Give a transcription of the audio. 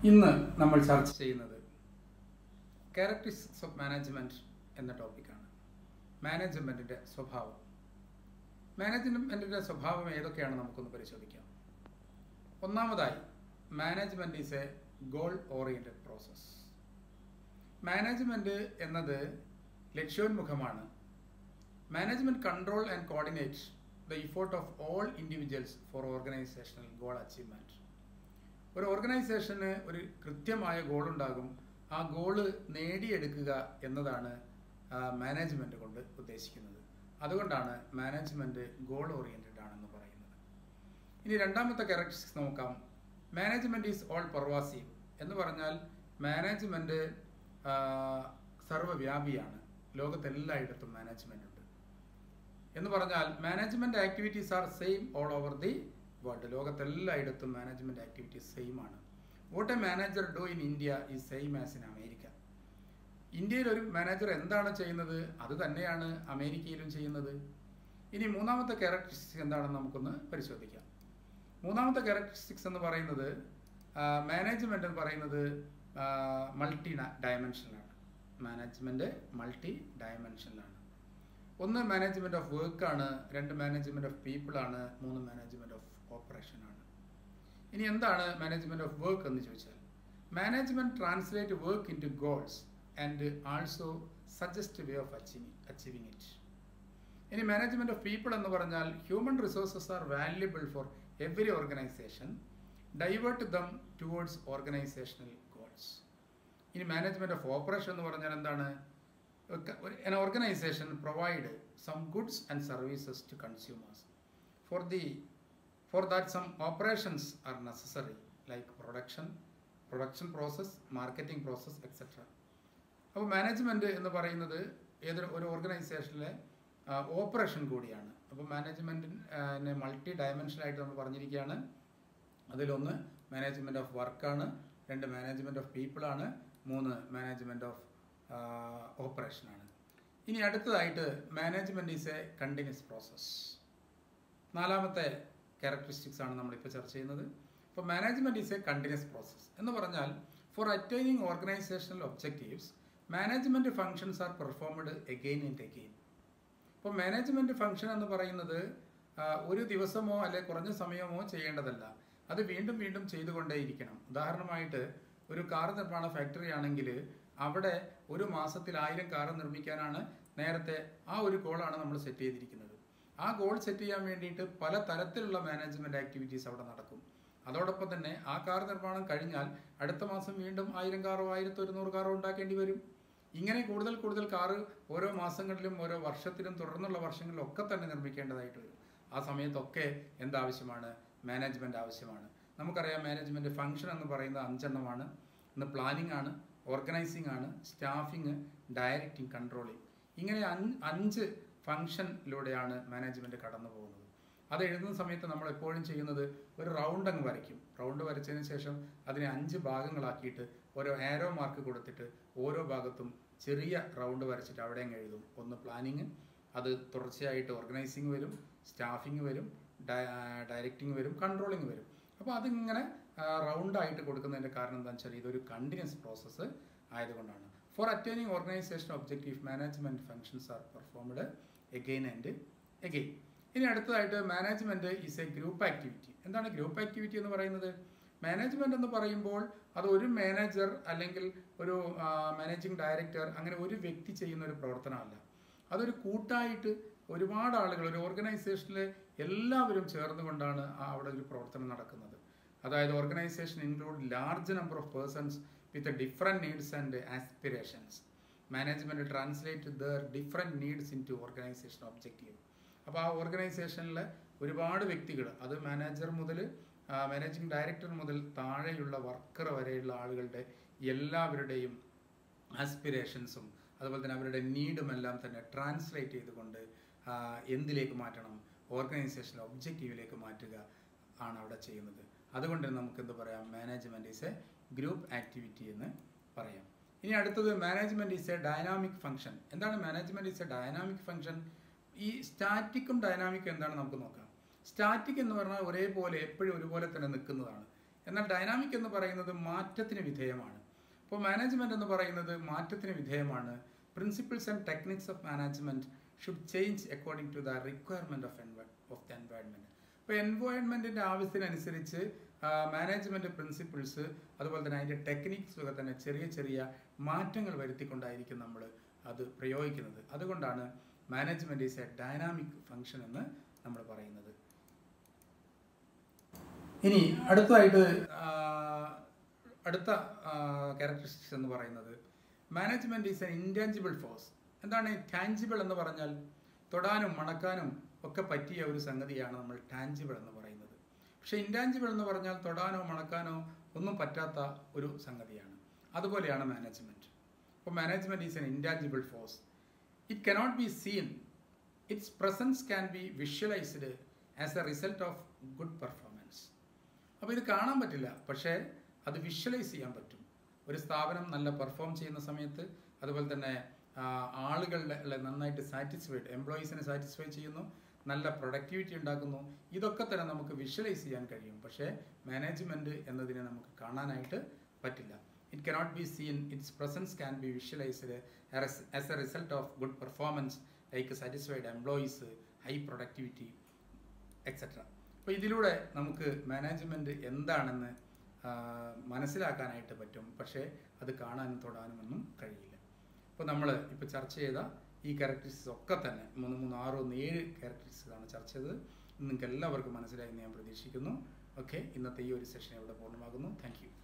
ഇന്ന് നമ്മൾ ചർച്ച ചെയ്യുന്നത് ക്യാരക്ടറിസ്റ്റിക്സ് ഓഫ് മാനേജ്മെൻറ്റ് എന്ന ടോപ്പിക്കാണ് മാനേജ്മെൻറ്റിൻ്റെ സ്വഭാവം മാനേജ്മെൻറ്റിൻ്റെ സ്വഭാവം ഏതൊക്കെയാണ് നമുക്കൊന്ന് പരിശോധിക്കാം ഒന്നാമതായി management is a goal oriented process management എന്നത് ലക്ഷ്യോന്മുഖമാണ് management control and coordinate the effort of all individuals for organizational goal achievement ഒരു ഓർഗനൈസേഷന് ഒരു കൃത്യമായ ഗോൾ ഉണ്ടാകും ആ ഗോള് നേടിയെടുക്കുക എന്നതാണ് മാനേജ്മെൻറ്റ് കൊണ്ട് ഉദ്ദേശിക്കുന്നത് അതുകൊണ്ടാണ് മാനേജ്മെൻറ്റ് ഗോൾ ഓറിയൻറ്റഡ് ആണെന്ന് പറയുന്നത് ഇനി രണ്ടാമത്തെ ക്യാരക്ടറിസ്റ്റിക്സ് നോക്കാം മാനേജ്മെൻറ്റ് ഈസ് ഓൾ പർവാസീവ് എന്ന് പറഞ്ഞാൽ മാനേജ്മെൻറ്റ് സർവ്വവ്യാപിയാണ് ലോകത്തെല്ലായിടത്തും മാനേജ്മെൻ്റ് ഉണ്ട് എന്ന് പറഞ്ഞാൽ management activities are same all over the world ലോകത്തെല്ലായിടത്തും മാനേജ്മെൻറ്റ് ആക്ടിവിറ്റീസ് സെയിം ആണ് what a manager do in India ഈ സെയിം ആസ് ഇൻ അമേരിക്ക ഇന്ത്യയിൽ ഒരു മാനേജർ എന്താണ് ചെയ്യുന്നത് അത് തന്നെയാണ് അമേരിക്കയിലും ചെയ്യുന്നത് ഇനി മൂന്നാമത്തെ ക്യാരക്ടറിസ്റ്റിക്സ് എന്താണെന്ന് നമുക്കൊന്ന് പരിശോധിക്കാം മൂന്നാമത്തെ ക്യാരക്ടറിസ്റ്റിക്സ് എന്ന് പറയുന്നത് മാനേജ്മെൻ്റ് എന്ന് പറയുന്നത് മൾട്ടി ഡയമെൻഷനിലാണ് മാനേജ്മെൻറ്റ് മൾട്ടി ഡയമെൻഷനിലാണ് ഒന്ന് മാനേജ്മെൻറ്റ് ഓഫ് വർക്കാണ് രണ്ട് മാനേജ്മെൻറ്റ് ഓഫ് പീപ്പിൾ ആണ് മൂന്ന് മാനേജ്മെൻറ്റ് ഓഫ് ഓപ്പറേഷൻ ആണ് ഇനി എന്താണ് മാനേജ്മെൻറ്റ് ഓഫ് വർക്ക് എന്ന് ചോദിച്ചാൽ management translate work into goals and also suggest way of achieving achieving it ഇനി മാനേജ്മെൻറ്റ് ഓഫ് പീപ്പിൾ എന്ന് പറഞ്ഞാൽ human resources are valuable for every organization divert them towards organizational goals ഇനി management of operation എന്ന് പറഞ്ഞാൽ എന്താണ് an organization provide some goods and services to consumers for the for that some operations are necessary like production production process marketing process etc അപ്പോൾ management എന്ന് പറയുന്നത് ഏതൊരു ഒരു ഓർഗനൈസേഷനിലെ ഓപ്പറേഷൻ കൂടിയാണ് അപ്പോൾ മാനേജ്മെൻറ്റിന് മൾട്ടി ഡയമെൻഷനായിട്ട് നമ്മൾ പറഞ്ഞിരിക്കുകയാണ് അതിലൊന്ന് മാനേജ്മെൻറ്റ് ഓഫ് വർക്കാണ് രണ്ട് മാനേജ്മെൻറ്റ് ഓഫ് പീപ്പിളാണ് മൂന്ന് മാനേജ്മെൻറ്റ് ഓഫ് ഓപ്പറേഷനാണ് ഇനി അടുത്തതായിട്ട് management is a continuous process നാലാമത്തെ ക്യാരക്ടറിസ്റ്റിക്സ് ആണ് നമ്മളിപ്പോൾ ചർച്ച ചെയ്യുന്നത് ഇപ്പോൾ management is a continuous process എന്ന് പറഞ്ഞാൽ for attaining organizational objectives management functions are performed again and again ഇപ്പോൾ മാനേജ്മെൻറ്റ് ഫങ്ഷൻ എന്ന് പറയുന്നത് ഒരു ദിവസമോ അല്ലെ കുറഞ്ഞ സമയമോ ചെയ്യേണ്ടതല്ല അത് വീണ്ടും വീണ്ടും ചെയ്തുകൊണ്ടേയിരിക്കണം ഉദാഹരണമായിട്ട് ഒരു കാർ നിർമ്മാണ ഫാക്ടറി ആണെങ്കിൽ അവിടെ ഒരു മാസത്തിൽ ആയിരം കാർ നിർമ്മിക്കാനാണ് നേരത്തെ ആ ഒരു ഗോളാണ് നമ്മൾ സെറ്റ് ചെയ്തിരിക്കുന്നത് ആ ഗോൾ സെറ്റ് ചെയ്യാൻ വേണ്ടിയിട്ട് പല തരത്തിലുള്ള മാനേജ്മെൻറ്റ് ആക്ടിവിറ്റീസ് അവിടെ നടക്കും അതോടൊപ്പം തന്നെ ആ കാർ നിർമ്മാണം കഴിഞ്ഞാൽ അടുത്ത മാസം വീണ്ടും ആയിരം കാറോ ആയിരത്തി ഒരുന്നൂറ് കാറോ ഉണ്ടാക്കേണ്ടി വരും ഇങ്ങനെ കൂടുതൽ കൂടുതൽ കാറ് ഓരോ മാസങ്ങളിലും ഓരോ വർഷത്തിലും തുടർന്നുള്ള വർഷങ്ങളിലും ഒക്കെ തന്നെ നിർമ്മിക്കേണ്ടതായിട്ട് വരും ആ സമയത്തൊക്കെ എന്താവശ്യമാണ് മാനേജ്മെൻറ്റ് ആവശ്യമാണ് നമുക്കറിയാം മാനേജ്മെൻറ്റ് ഫംഗ്ഷൻ എന്ന് പറയുന്നത് അഞ്ചെണ്ണമാണ് ഇന്ന് പ്ലാനിംഗ് ആണ് ഓർഗനൈസിംഗ് ആണ് സ്റ്റാഫിങ് ഡയറക്റ്റിംഗ് കൺട്രോളിംഗ് ഇങ്ങനെ അഞ്ച് ഫംഗ്ഷനിലൂടെയാണ് മാനേജ്മെൻറ്റ് കടന്നു പോകുന്നത് അത് എഴുതുന്ന സമയത്ത് നമ്മൾ എപ്പോഴും ചെയ്യുന്നത് ഒരു റൗണ്ട് അങ്ങ് വരയ്ക്കും റൗണ്ട് വരച്ചതിന് ശേഷം അതിനെ അഞ്ച് ഭാഗങ്ങളാക്കിയിട്ട് ഓരോ ആരോ മാർക്ക് കൊടുത്തിട്ട് ഓരോ ഭാഗത്തും ചെറിയ റൗണ്ട് വരച്ചിട്ട് അവിടെ അങ്ങ് എഴുതും ഒന്ന് പ്ലാനിങ് അത് തുടർച്ചയായിട്ട് ഓർഗനൈസിങ് വരും സ്റ്റാഫിങ് വരും ഡയറക്റ്റിംഗ് വരും കൺട്രോളിങ് വരും അപ്പോൾ അതിങ്ങനെ റൗണ്ടായിട്ട് കൊടുക്കുന്നതിൻ്റെ കാരണം എന്താണെന്ന് വെച്ചാൽ ഇതൊരു കണ്ടിന്യൂസ് പ്രോസസ്സ് ആയതുകൊണ്ടാണ് for attaining organization objective management functions are performed again and again ഇനി അടുത്തതായിട്ട് management is a group activity എന്താണ് ഗ്രൂപ്പ് ആക്ടിവിറ്റി എന്ന് പറയുന്നത് മാനേജ്മെൻറ്റ് എന്ന് പറയുമ്പോൾ അത് ഒരു മാനേജർ അല്ലെങ്കിൽ ഒരു മാനേജിങ് ഡയറക്ടർ അങ്ങനെ ഒരു വ്യക്തി ചെയ്യുന്ന ഒരു പ്രവർത്തനമല്ല അതൊരു കൂട്ടായിട്ട് ഒരുപാട് ആളുകൾ ഒരു ഓർഗനൈസേഷനിലെ എല്ലാവരും ചേർന്നുകൊണ്ടാണ് അവിടെ ഒരു പ്രവർത്തനം നടക്കുന്നത് അതായത് organization include large number of persons with different needs and aspirations management translate their different needs into organization objective അപ്പോൾ ആ ഓർഗനൈസേഷനിലെ ഒരുപാട് വ്യക്തികൾ അത് മാനേജർ മുതൽ മാനേജിംഗ് ഡയറക്ടർ മുതൽ താഴെയുള്ള വർക്കർ വരെയുള്ള ആളുകളുടെ എല്ലാവരുടെയും ആസ്പിറേഷൻസും അതുപോലെ തന്നെ അവരുടെ നീഡും എല്ലാം തന്നെ ട്രാൻസ്ലേറ്റ് ചെയ്തുകൊണ്ട് എന്തിലേക്ക് മാറ്റണം ഓർഗനൈസേഷൻ ഒബ്ജക്റ്റീവിലേക്ക് മാറ്റുക ആണ് അവിടെ ചെയ്യുന്നത് അതുകൊണ്ട് നമുക്ക് എന്ത് പറയാം management is a group activity എന്ന് പറയാം ഇനി അടുത്തത് management is a dynamic function എന്താണ് management is a dynamic function ഈ സ്റ്റാറ്റിക്കും ഡൈനാമിക്കും എന്താണ് നമുക്ക് നോക്കാം സ്റ്റാറ്റിക് എന്ന് പറഞ്ഞാൽ ഒരേപോലെ എപ്പോഴും ഒരുപോലെ തന്നെ നിൽക്കുന്നതാണ് എന്നാൽ ഡൈനാമിക് എന്ന് പറയുന്നത് മാറ്റത്തിന് വിധേയമാണ് അപ്പോൾ മാനേജ്മെൻറ്റ് എന്ന് പറയുന്നത് മാറ്റത്തിന് വിധേയമാണ് principles and techniques of management should change according to the requirement of എൻവ ഓഫ് ദ എൻവയൺമെൻറ്റ് അപ്പോൾ എൻവയോൺമെൻറ്റിൻ്റെ ആവശ്യത്തിനനുസരിച്ച് മാനേജ്മെൻറ്റ് പ്രിൻസിപ്പിൾസ് അതുപോലെ തന്നെ അതിൻ്റെ ടെക്നിക്സ് ഒക്കെ തന്നെ ചെറിയ ചെറിയ മാറ്റങ്ങൾ വരുത്തിക്കൊണ്ടായിരിക്കും നമ്മൾ അത് പ്രയോഗിക്കുന്നത് അതുകൊണ്ടാണ് management is a dynamic function എന്ന് നമ്മൾ പറയുന്നത് ഇനി അടുത്തതായിട്ട് ആ, അടുത്ത ക്യാരക്ടറിസ്റ്റിക്സ് എന്ന് പറയുന്നത് management is an intangible force എന്താണ് ടാഞ്ചിബിൾ എന്ന് പറഞ്ഞാൽ തൊടാനും മണക്കാനും ഒക്കെ പറ്റിയ ഒരു സംഗതിയാണ് നമ്മൾ ടാഞ്ചിബിൾ എന്ന് പറയുന്നത് പക്ഷേ ഇൻറ്റാഞ്ചിബിൾ എന്ന് പറഞ്ഞാൽ തൊടാനോ മണക്കാനോ ഒന്നും പറ്റാത്ത ഒരു സംഗതിയാണ് അതുപോലെയാണ് മാനേജ്മെൻറ്റ് അപ്പോൾ management is an intangible force it cannot be seen its presence can be visualised as a result of good performance അപ്പോൾ ഇത് കാണാൻ പറ്റില്ല പക്ഷേ അത് വിഷ്വലൈസ് ചെയ്യാൻ പറ്റും ഒരു സ്ഥാപനം നല്ല പെർഫോം ചെയ്യുന്ന സമയത്ത് അതുപോലെ തന്നെ ആ, ആളുകളുടെ അല്ലെ, നന്നായിട്ട് സാറ്റിസ്ഫൈഡ് എംപ്ലോയീസിനെ സാറ്റിസ്ഫൈ ചെയ്യുന്നു നല്ല പ്രൊഡക്ടിവിറ്റി ഉണ്ടാക്കുന്നു ഇതൊക്കെ തന്നെ നമുക്ക് വിഷ്വലൈസ് ചെയ്യാൻ കഴിയും പക്ഷേ മാനേജ്മെൻറ്റ് എന്നതിനെ നമുക്ക് കാണാനായിട്ട് പറ്റില്ല it cannot be seen its presence can be visualised as a result of good performance like satisfied employees high productivity etcetera അപ്പോൾ ഇതിലൂടെ നമുക്ക് മാനേജ്മെൻറ്റ് എന്താണെന്ന് ആ, മനസ്സിലാക്കാനായിട്ട് പറ്റും പക്ഷേ അത് കാണാനും തൊടാനും ഒന്നും കഴിയില്ല അപ്പോൾ നമ്മൾ ഇപ്പോൾ ചർച്ച ചെയ്ത ഈ ക്യാരക്ടറിസ്റ്റിക്സ് ഒക്കെ തന്നെ മൂന്ന് മൂന്ന് ആറ് ഒന്ന് ഏഴ് ക്യാരക്ടറിസ്റ്റിക്സാണ് ചർച്ച ചെയ്തത് നിങ്ങൾക്ക് എല്ലാവർക്കും മനസ്സിലായി എന്ന് ഞാൻ പ്രതീക്ഷിക്കുന്നു ഓക്കെ ഇന്നത്തെ ഈ ഒരു സെഷൻ ഇവിടെ പൂർണ്ണമാകുന്നു താങ്ക് യു